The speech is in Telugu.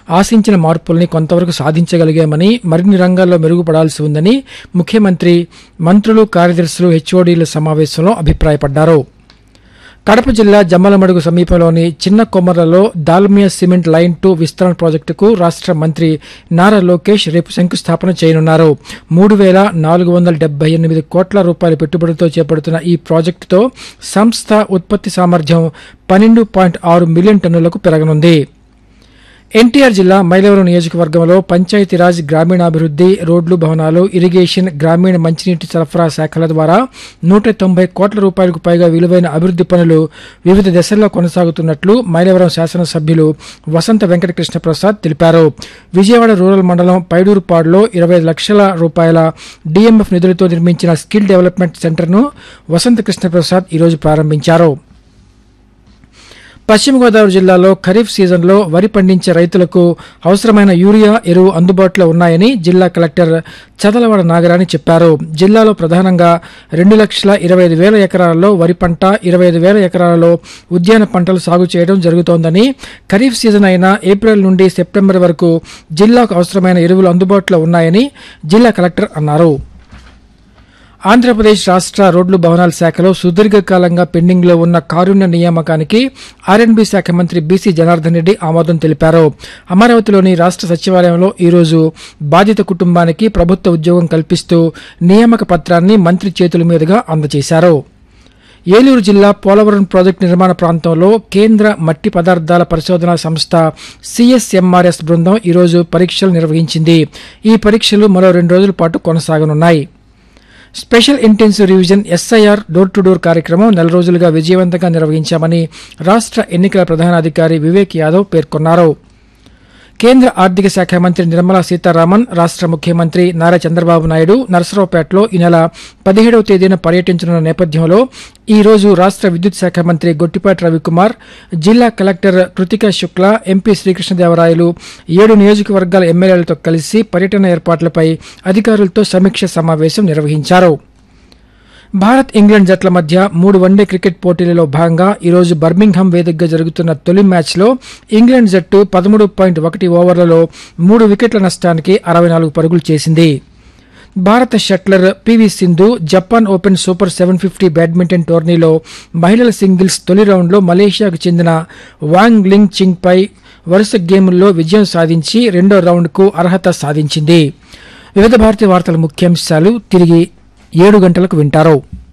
ఆశించిన మార్పుల్ని కొంతవరకు సాధించగలిగామని మరిన్ని రంగాల్లో మెరుగుపడాల్సి ఉందని ముఖ్యమంత్రి మంత్రులు కార్యదర్శులు హెచ్ఓడీల సమావేశంలో అభిప్రాయపడ్డారు కడప జిల్లా జమ్మలమడుగు సమీపంలోని చిన్న కొమ్మర్లలో దాల్మియా సిమెంట్ లైన్ టూ విస్తరణ ప్రాజెక్టుకు రాష్ట్ర మంత్రి నారా లోకేష్ రేపు శంకుస్థాపన చేయనున్నారు మూడు వేల నాలుగు వందల డెబ్బై ఎనిమిది కోట్ల రూపాయల పెట్టుబడితో చేపడుతున్న ఈ ప్రాజెక్టుతో సంస్థ ఉత్పత్తి సామర్థ్యం పన్నెండు పాయింట్ ఆరు మిలియన్ టన్నులకు పెరగనుంది ఎన్టీఆర్ జిల్లా మైలవరం నియోజకవర్గంలో పంచాయతీరాజ్ గ్రామీణాభివృద్ది రోడ్లు భవనాలు ఇరిగేషన్ గ్రామీణ మంచినీటి సరఫరా శాఖల ద్వారా నూట తొంభై కోట్ల రూపాయలకు పైగా విలువైన అభివృద్ది పనులు వివిధ దశల్లో కొనసాగుతున్నట్లు మైలవరం శాసనసభ్యులు వసంత వెంకటకృష్ణ ప్రసాద్ తెలిపారు విజయవాడ రూరల్ మండలం పైడూరుపాడులో ఇరవై లక్షల రూపాయల డీఎంఎఫ్ నిధులతో నిర్మించిన స్కిల్ డెవలప్మెంట్ సెంటర్ను వసంత కృష్ణ ప్రసాద్ ఈరోజు ప్రారంభించారు పశ్చిమ గోదావరి జిల్లాలో ఖరీఫ్ సీజన్లో వరి పండించే రైతులకు అవసరమైన యూరియా ఎరువు అందుబాటులో ఉన్నాయని జిల్లా కలెక్టర్ చదలవాడ నాగరాణి చెప్పారు జిల్లాలో ప్రధానంగా రెండు లక్షల ఇరవై ఐదు వేల ఎకరాలలో వరి పంట ఇరవై ఐదు వేల ఎకరాలలో ఉద్యాన పంటలు సాగు చేయడం జరుగుతోందని ఖరీఫ్ సీజన్ అయిన ఏప్రిల్ నుండి సెప్టెంబర్ వరకు జిల్లాకు అవసరమైన ఎరువులు అందుబాటులో ఉన్నాయని జిల్లా కలెక్టర్ అన్నారు ఆంధ్రప్రదేశ్ రాష్ట్ర రోడ్లు భవనాల శాఖలో సుదీర్ఘకాలంగా పెండింగ్లో ఉన్న కారుణ్య నియామకానికి ఆర్ఎండ్బి శాఖ మంత్రి బీసీ జనార్దన్ రెడ్డి ఆమోదం తెలిపారు అమరావతిలోని రాష్ట్ర సచివాలయంలో ఈరోజు బాధిత కుటుంబానికి ప్రభుత్వ ఉద్యోగం కల్పిస్తూ నియామక పత్రాన్ని మంత్రి చేతుల మీదుగా అందజేశారు ఏలూరు జిల్లా పోలవరం ప్రాజెక్టు నిర్మాణ ప్రాంతంలో కేంద్ర మట్టి పదార్థాల పరిశోధనా సంస్థ సిఎస్ఎంఆర్ఎస్ బృందం ఈరోజు పరీక్షలు నిర్వహించింది ఈ పరీక్షలు మరో రెండు రోజుల పాటు కొనసాగనున్నాయి special intensive revision SIR door to door కార్యక్రమం నెల రోజులుగా విజయవంతంగా నిర్వహించామని రాష్ట్ర ఎన్నికల ప్రధానాధికారి వివేక్ యాదవ్ పేర్కొన్నారు కేంద్ర ఆర్థిక శాఖ మంత్రి నిర్మలా సీతారామన్ రాష్ట్ర ముఖ్యమంత్రి నారా చంద్రబాబు నాయుడు నరసరావుపేటలో ఈ నెల పదిహేడవ తేదీన పర్యటించనున్న నేపథ్యంలో ఈ రోజు రాష్ట్ర విద్యుత్ శాఖ మంత్రి గొట్టిపాటి రవికుమార్ జిల్లా కలెక్టర్ కృతికా శుక్లా ఎంపీ శ్రీకృష్ణదేవరాయలు ఏడు నియోజకవర్గాల ఎమ్మెల్యేలతో కలిసి పర్యటన ఏర్పాట్లపై అధికారులతో సమీక్ష సమావేశం నిర్వహించారు భారత్ ఇంగ్లాండ్ జట్ల మధ్య మూడు వన్డే క్రికెట్ పోటీలలో భాగంగా ఈరోజు బర్మింగ్హామ్ వేదికగా జరుగుతున్న తొలి మ్యాచ్లో ఇంగ్లాండ్ జట్టు పదమూడు పాయింట్ ఒకటి ఓవర్లలో మూడు వికెట్ల నష్టానికి అరవై నాలుగు పరుగులు చేసింది భారత shuttler PV Sindhu Japan Open super seven fifty badminton టోర్నీలో మహిళల సింగిల్స్ తొలి రౌండ్లో మలేషియాకు చెందిన వాంగ్ లింగ్ చింగ్ పై వరుస గేముల్లో విజయం సాధించి రెండో రౌండ్కు అర్హత సాధించింది వివిధ భారతీయ వార్తల ముఖ్యాంశాలు తిరిగి ఏడు గంటలకు వింటారు